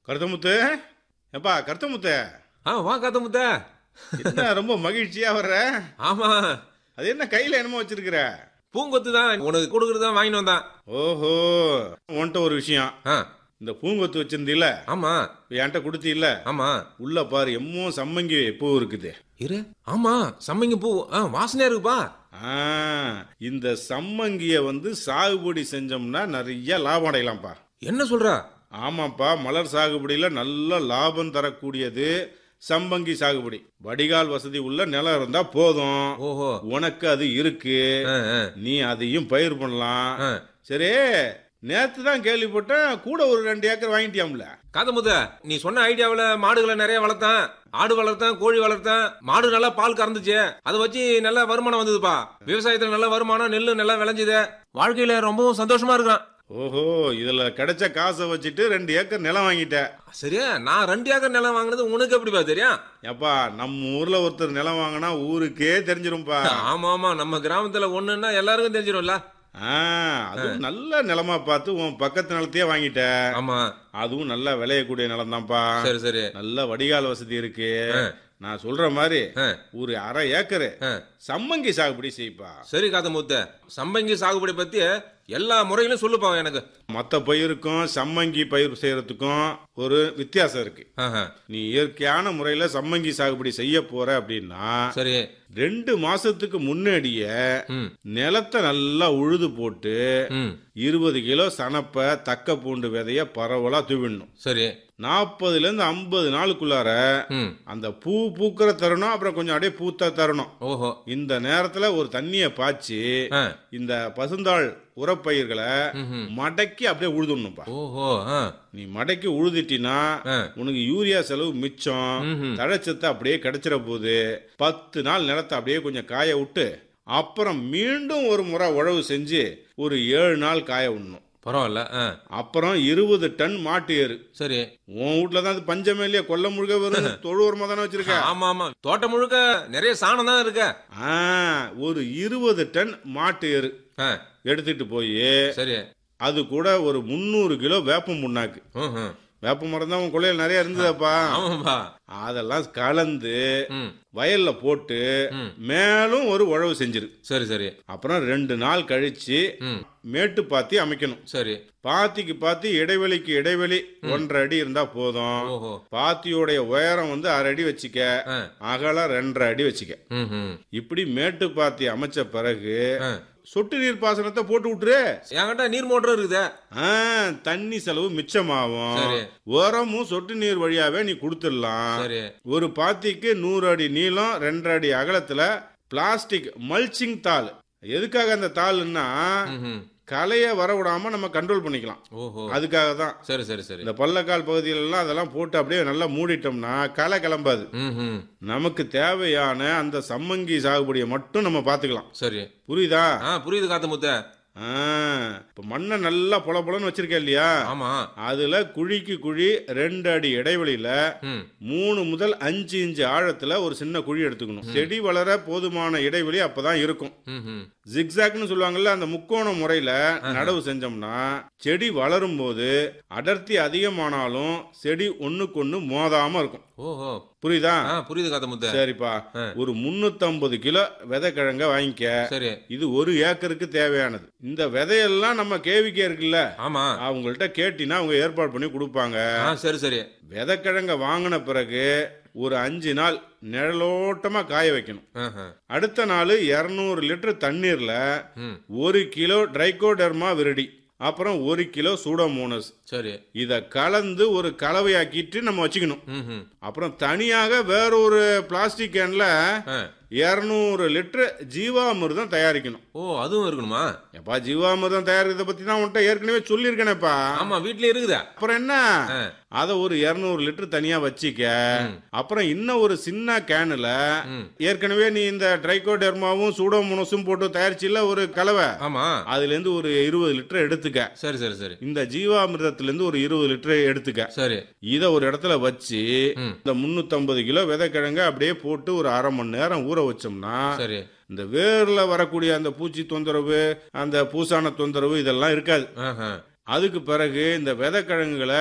கருத்தமுத்து எப்பா கருத்தமுத்து ஆ வா காத்த முத்த என்ன ரொம்ப மகிழ்ச்சியா வர்ற ஆமா அது என்ன கையில என்னமோ வச்சிருக்கிற பூங்கொத்து தான் உனக்கு கொடுக்கறது தான் வாங்கிட்டு வந்தான் ஓஹோ உன்கிட்ட ஒரு விஷயம் ஆ இந்த பூங்கொத்து வச்சிருந்தீல ஆமா என்கிட்ட கொடுத்தீல்ல ஆமா உள்ள பாரு எம்மோ சம்மங்கி பூ இருக்குது இரு ஆமா சம்மங்கி பூ ஆ வாசனையா இருக்குப்பா ஆ இந்த சம்மங்கிய வந்து சாகுபடி செஞ்சோம்னா நிறைய லாபம் அடையலாம்ப்பா என்ன சொல்ற ஆமாப்பா மலர் சாகுபடியில நல்ல லாபம் தரக்கூடியது சம்பங்கி சாகுபடி வடிகால் வசதி உள்ள நிலம் இருந்தா போதும் ஓஹோ உனக்கு அது இருக்கு ஆ, ஆ, நீ அதையும் பயிர் பண்ணலாம் ஆ. சரி நேத்து தான் கேள்விப்பட்டேன் கூட ஒரு ரெண்டு ஏக்கர் வாங்கிட்டியாம்ல காத்த முத்த நீ சொன்ன ஐடியாவுல மாடுகளை நிறைய வளர்த்தேன் ஆடு வளர்த்தேன் கோழி வளர்த்தேன் மாடு நல்லா பால் கறந்துச்சு அதை வச்சு நல்ல வருமானம் வந்ததுப்பா விவசாயத்துல நல்ல வருமானம் நெல்லு நல்லா விளைஞ்சுது வாழ்க்கையில ரொம்பவும் சந்தோஷமா இருக்கான் ஓஹோ இதுல கிடைச்ச காசை வச்சுட்டு ரெண்டு ஏக்கர் நிலம் வாங்கிட்டேன் சரியா நான் ரெண்டு ஏக்கர் நிலம் வாங்கினது உனக்கு எப்படிப்பா தெரியும் எப்பா நம்ம ஊர்ல ஒருத்தர் நிலம் வாங்கினா ஊருக்கே தெரிஞ்சிரும்பா ஆமா ஆமா நம்ம கிராமத்துல ஒண்ணுன்னா எல்லாருக்கும் தெரிஞ்சிடும்ல ஆ, அதுவும் நல்ல நிலமா பார்த்து உன் பக்கத்து நிலத்தையே வாங்கிட்ட ஆமா அதுவும் நல்லா விளையக்கூடிய நிலம் தான்ப்பா சரி சரி நல்ல வடிகால் வசதி இருக்கு ஆ. நான் சொல்ற மாதிரி ஆ, ஒரு அரை ஏக்கரு ஆ. சம்மங்கி சாகுபடி செய்ப்பா சரி காத்த மூத்த சம்பங்கி சாகுபடி பத்தி எல்லா முறையிலும் சொல்லுப்பா எனக்கு மற்ற பயிருக்கும் சம்மங்கி பயிர் செய்யறதுக்கும் ஒரு வித்தியாசம் இருக்கு ஆஹா, நீ இயற்கையான முறையில சம்மங்கி சாகுபடி செய்ய போற அப்படின்னா சரி ரெண்டு மாசத்துக்கு முன்னாடியே ம் நிலத்தை நல்லா உழுது போட்டு ம் இருபது கிலோ சனப்பை தக்க பூண்டு விதைய பரவலா தூவிடணும் சரி நாற்பதுல இருந்து ஐம்பது நாளுக்குள்ளார ம் அந்த பூ பூக்கிற தருணம் அப்புறம் கொஞ்சம் அப்படியே பூத்த தருணம் ஓஹோ இந்த நேரத்துல ஒரு தண்ணிய பாய்ச்சி ஆ, இந்த பசுந்தாள் உரப்பயிர்களை ம்ஹும். மடக்கி அப்படியே உழுதுடணும்ப்பா ஓஹோ ஆ, நீ மடக்கி உழுதிட்டினா ஆ. உனக்கு யூரியா செலவு மிச்சம் ம்ஹும். தழைச்சத்தை அப்படியே கிடைச்சிட போகுது பத்து நாள் நிலத்தை அப்படியே கொஞ்சம் காய விட்டு அப்புறம் மீண்டும் ஒரு முறை உழவு செஞ்சு ஒரு ஏழு நாள் காய விடணும் பரவாயில்ல ஆ, அப்புறம் இருபது டன் மாட்டு ஏறு சரி உன் வீட்டுல தான் அது பஞ்சமே இல்லையா கொல்ல முழுக்க வெறும் தொழுவரமா தானே வச்சிருக்க ஆமா ஆமா தோட்டம் முழுக்க நிறைய சாணம் தான் இருக்க ஆ, ஒரு இருபது டன் மாட்டு எரு ஆ, எடுத்துட்டு போய் சரி அது கூட ஒரு முந்நூறு கிலோ வேப்ப முன்னாக்கு ம்ஹும். வேப்ப மரம் தான் உன் கொள்ளையில நிறைய இருந்ததப்பா ஆமாப்பா அதெல்லாம் கலந்து ம் வயல்ல போட்டு ம். மேலும் ஒரு உழவு செஞ்சிரு சரி சரி அப்புறம் ரெண்டு நாள் கழிச்சு ம் மேட்டு பாத்தி அமைக்கணும் சரி பாத்திக்கு பாத்தி இடைவெளிக்கு இடைவெளி ஒன்றரை அடி இருந்தா போதும் ஓஹோ பாத்தியோடைய உயரம் வந்து அரை அடி வச்சுக்க ஆ அகலம் ரெண்டரை அடி வச்சுக்க ம் இப்படி மேட்டு பாத்தி அமைச்ச பிறகு ஆ சொட்டு நீர் பாசனத்தை போட்டு விட்டுரு என்கிட்ட நீர் மோட்டர் இருக்குதே ஆ, தண்ணி செலவு மிச்சமாகும் சரி. உரமும் சொட்டு நீர் வழியாவே நீ கொடுத்துடலாம் சரி ஒரு பாத்திக்கு நூறு அடி நீளம் ரெண்டரை அடி அகலத்துல பிளாஸ்டிக் மல்ச்சிங் தாள் எதுக்காக அந்த தாள்னா ம்ஹும். களைய வர விடாம நம்ம கண்ட்ரோல் பண்ணிக்கலாம் ஓஹோ அதுக்காக தான் சரி சரி சரி இந்த பள்ளக்கால் பகுதியிலலாம் அதெல்லாம் போட்டு அப்படியே நல்லா மூடிட்டோம்னா களை கிளம்பாது ம் நமக்கு தேவையான அந்த சம்மங்கி சாகுபடியை மட்டும் நம்ம பார்த்துக்கலாம் சரி புரியுதா ஆ புரியுது காத்த முத்த ஆ, இப்ப மண்ணை நல்லா பொல பொலன்னு வச்சிருக்க இல்லையா ஆமா அதுல குழிக்கு குழி ரெண்டு அடி இடைவெளியில ம் மூணு முதல் அஞ்சு இன்ச்சு ஆழத்துல ஒரு சின்ன குழி எடுத்துக்கணும் செடி வளர போதுமான இடைவெளி அப்பதான் இருக்கும் ம் ஜிக்ஸாக்னு சொல்லுவாங்கல்ல அந்த முக்கோண முறையில நடவு செஞ்சோம்னா செடி வளரும் போது அடர்த்தி அதிகமானாலும் செடி ஒண்ணுக்கு மோதாம இருக்கும் ஓஹோ புரியுதா ஆ புரியுது காத்த முத்த சரிப்பா ஆ. ஒரு 350 கிலோ விதைக்கிழங்க வாங்கிக்க சரி இது ஒரு ஏக்கருக்கு தேவையானது இந்த விதையெல்லாம் நம்ம கேவிக்கே இருக்குல்ல ஆமா அவங்கள்ட்ட கேட்டினா அவங்க ஏற்பாடு பண்ணி கொடுப்பாங்க ஆ சரி சரி விதைக்கிழங்க வாங்கின பிறகு ஒரு அஞ்சு நாள் நிழலோட்டமா காய வைக்கணும் ஆஹா. அடுத்த நாள் இரநூறு லிட்டர் தண்ணீர்ல ம் ஒரு கிலோ ட்ரைகோடர்மா விரடி அப்புறம் ஒரு கிலோ சூடோமோனஸ் சரி இத கலந்து ஒரு கலவையாக்கிட்டு நம்ம வச்சுக்கணும் ம் அப்புறம் தனியாக வேற ஒரு பிளாஸ்டிக் கேன்ல ஆ இரநூறு லிட்டர் ஜீவாமிர்தம் தயாரிக்கணும் ஓ அதுவும் இருக்கணுமா எப்பா ஜீவாமிர்தம் தயாரிக்கிறத பத்தி தான் உன்கிட்ட ஏற்கனவே சொல்லியிருக்கேனேப்பா ஆமா வீட்லயே இருக்குதா அப்புறம் என்ன ஆ. அத ஒரு இருநூறு லிட்டர் தனியா வச்சிக்க ம். அப்புறம் இன்னும் ஒரு சின்ன கேனுல ம் ஏற்கனவே நீ இந்த ட்ரைகோடெர்மாவும் சூடோமோனஸும் போட்டு தயாரிச்சில்ல ஒரு கலவை ஆமா அதுல இருந்து ஒரு இருபது லிட்டர் எடுத்துக்க சரி சரி சரி இந்த ஜீவாமிர்தத்துல இருந்து ஒரு இருபது லிட்டர் எடுத்துக்க சரி இத ஒரு இடத்துல வச்சு ம் இந்த 350 கிலோ விதைக்கிழங்க அப்படியே போட்டு ஒரு அரை மணி நேரம் ஊற வச்சோம்னா சரி இந்த வேர்ல வரக்கூடிய அந்த பூச்சி தொந்தரவு அந்த பூசான தொந்தரவு இதெல்லாம் இருக்காது ஆஹா அதுக்கு பிறகு இந்த விதைக்கிழங்குகளை